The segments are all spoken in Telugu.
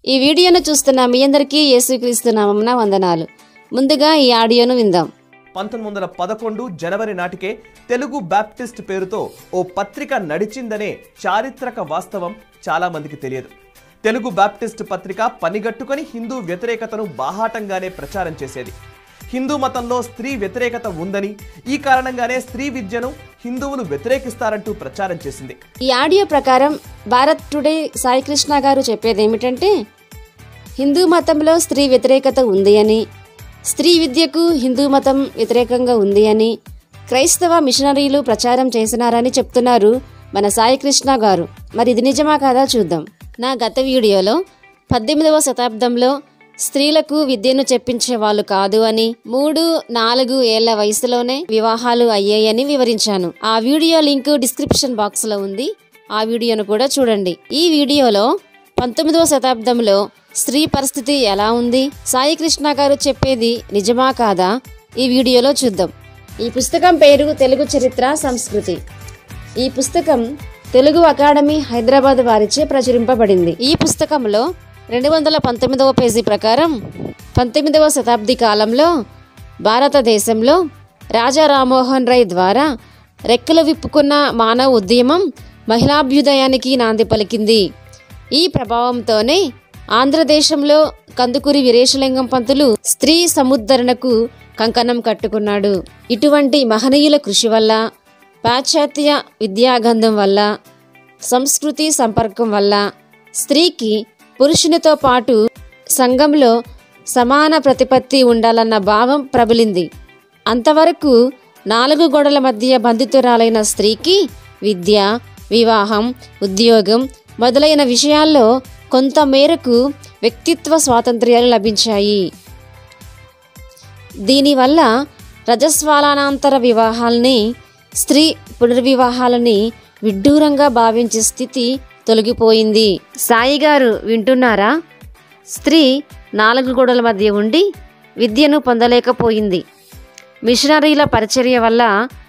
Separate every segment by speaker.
Speaker 1: ఈ వీడియోను చూస్తున్న మీ అందరికీ యేసుక్రీస్తు నామమున వందనాలు ముందుగా ఈ ఆడియోను విందాం
Speaker 2: పంతొమ్మిది వందల పదకొండు జనవరి నాటికే తెలుగు బ్యాప్టిస్ట్ పేరుతో ఓ పత్రిక నడిచిందనే చారిత్రక వాస్తవం చాలా మందికి తెలియదు తెలుగు బ్యాప్టిస్ట్ పత్రిక పనిగట్టుకొని హిందూ వ్యతిరేకతను బాహాటంగానే ప్రచారం చేసేది హిందూ మతంలో స్త్రీ వ్యతిరేకత ఉందని ఈ కారణంగానే స్త్రీ విద్యను హిందువులు వ్యతిరేకిస్తారంటూ ప్రచారం చేసింది
Speaker 1: ఈ ఆడియో ప్రకారం భారత్ టుడే సాయికృష్ణ గారు చెప్పేది ఏమిటంటే హిందూ మతంలో స్త్రీ వ్యతిరేకత ఉంది అని స్త్రీ విద్యకు హిందూ మతం వ్యతిరేకంగా ఉంది అని క్రైస్తవ మిషనరీలు ప్రచారం చేసినారని చెప్తున్నారు మన సాయికృష్ణ గారు మరి ఇది నిజమా కాదా చూద్దాం నా గత వీడియోలో పద్దెనిమిదవ శతాబ్దంలో స్త్రీలకు విద్యను చెప్పించే వాళ్ళు కాదు అని మూడు నాలుగు ఏళ్ల వయసులోనే వివాహాలు అయ్యాయని వివరించాను ఆ వీడియో లింక్ డిస్క్రిప్షన్ బాక్స్ లో ఉంది ఆ వీడియోను కూడా చూడండి ఈ వీడియోలో పంతొమ్మిదవ శతాబ్దంలో స్త్రీ పరిస్థితి ఎలా ఉంది సాయి కృష్ణ గారు చెప్పేది నిజమా కాదా ఈ వీడియోలో చూద్దాం ఈ పుస్తకం పేరు తెలుగు చరిత్ర సంస్కృతి ఈ పుస్తకం తెలుగు అకాడమీ హైదరాబాద్ వారిచే ప్రచురింపబడింది ఈ పుస్తకంలో రెండు వందల పంతొమ్మిదవ పేజీ ప్రకారం పంతొమ్మిదవ శతాబ్ది కాలంలో భారతదేశంలో రాజా రామ్మోహన్ రాయ్ ద్వారా రెక్కలు విప్పుకున్న మానవ ఉద్యమం మహిళాభ్యుదయానికి నాంది పలికింది ఈ ప్రభావంతోనే ఆంధ్రదేశంలో కందుకూరి వీరేశలింగం పంతులు స్త్రీ సముద్ధరణకు కంకణం కట్టుకున్నాడు ఇటువంటి మహనీయుల కృషి వల్ల పాశ్చాత్య విద్యాగంధం వల్ల సంస్కృతి సంపర్కం వల్ల స్త్రీకి పురుషునితో పాటు సంఘంలో సమాన ప్రతిపత్తి ఉండాలన్న భావం ప్రబలింది అంతవరకు నాలుగు గోడల మధ్య బంధితురాలైన స్త్రీకి విద్య వివాహం ఉద్యోగం మొదలైన విషయాల్లో కొంత మేరకు వ్యక్తిత్వ స్వాతంత్ర్యాలు లభించాయి దీనివల్ల రజస్వాలానంతర వివాహాల్ని స్త్రీ పునర్వివాహాలని విడ్డూరంగా భావించే స్థితి తొలగిపోయింది సాయి గారు వింటున్నారా స్త్రీ నాలుగు గోడల మధ్య ఉండి విద్యను పొందలేకపోయింది మిషనరీల పరిచర్య వల్ల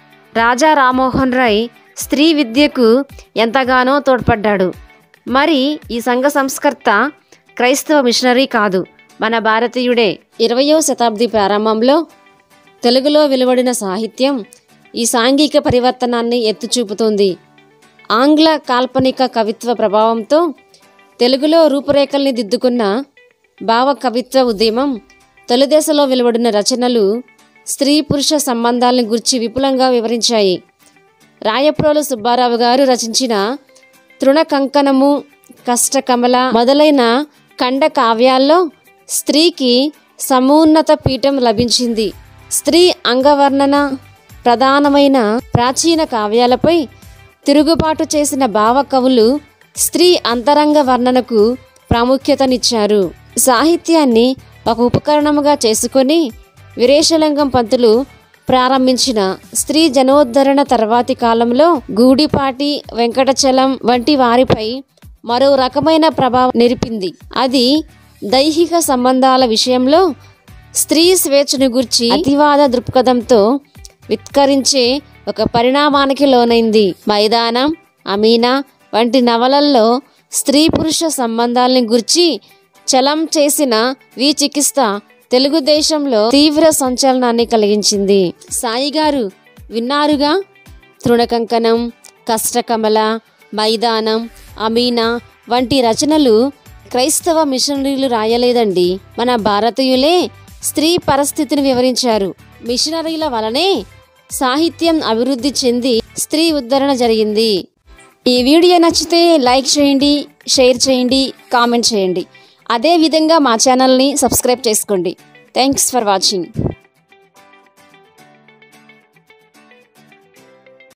Speaker 1: రాజా రామ్మోహన్ రాయ్ స్త్రీ విద్యకు ఎంతగానో తోడ్పడ్డాడు మరి ఈ సంఘ సంస్కర్త క్రైస్తవ మిషనరీ కాదు మన భారతీయుడే ఇరవయో శతాబ్ది ప్రారంభంలో తెలుగులో వెలువడిన సాహిత్యం ఈ సాంఘిక పరివర్తనాన్ని ఎత్తుచూపుతోంది ఆంగ్ల కాల్పనిక కవిత్వ ప్రభావంతో తెలుగులో రూపురేఖల్ని దిద్దుకున్న భావ కవిత్వ ఉద్యమం తొలిదశలో వెలువడిన రచనలు స్త్రీ పురుష సంబంధాలను గురించి విపులంగా వివరించాయి రాయప్రోలు సుబ్బారావు గారు రచించిన తృణ కంకణము కష్టకమల మొదలైన ఖండ కావ్యాల్లో స్త్రీకి సమూన్నత పీఠం లభించింది స్త్రీ అంగవర్ణన ప్రధానమైన ప్రాచీన కావ్యాలపై తిరుగుబాటు చేసిన భావ కవులు స్త్రీ అంతరంగ వర్ణనకు ప్రాముఖ్యతనిచ్చారు సాహిత్యాన్ని ఒక ఉపకరణముగా చేసుకొని వీరేశలింగం పంతులు ప్రారంభించిన స్త్రీ జనోద్ధరణ తర్వాతి కాలంలో గూడిపాటి వెంకటచలం వంటి వారిపై మరో రకమైన ప్రభావం నిరిపింది అది దైహిక సంబంధాల విషయంలో స్త్రీ స్వేచ్ఛను గుర్చి అతివాద దృక్పథంతో విత్కరించే ఒక పరిణామానికి లోనైంది మైదానం అమీనా వంటి నవలల్లో స్త్రీ పురుష సంబంధాలని గుర్చి చలం చేసిన వి చికిత్స తెలుగుదేశంలో తీవ్ర సంచలనాన్ని కలిగించింది సాయి గారు విన్నారుగా తృణకంకణం కష్టకమల మైదానం అమీనా వంటి రచనలు క్రైస్తవ మిషనరీలు రాయలేదండి మన భారతీయులే స్త్రీ పరిస్థితిని వివరించారు మిషనరీల వలనే సాహిత్యం అభివృద్ధి చెంది స్త్రీ ఉద్ధరణ జరిగింది ఈ వీడియో నచ్చితే లైక్ చేయండి షేర్ చేయండి కామెంట్ చేయండి అదే విధంగా మా ఛానల్ని సబ్స్క్రైబ్ చేసుకోండి థ్యాంక్స్ ఫర్ వాచింగ్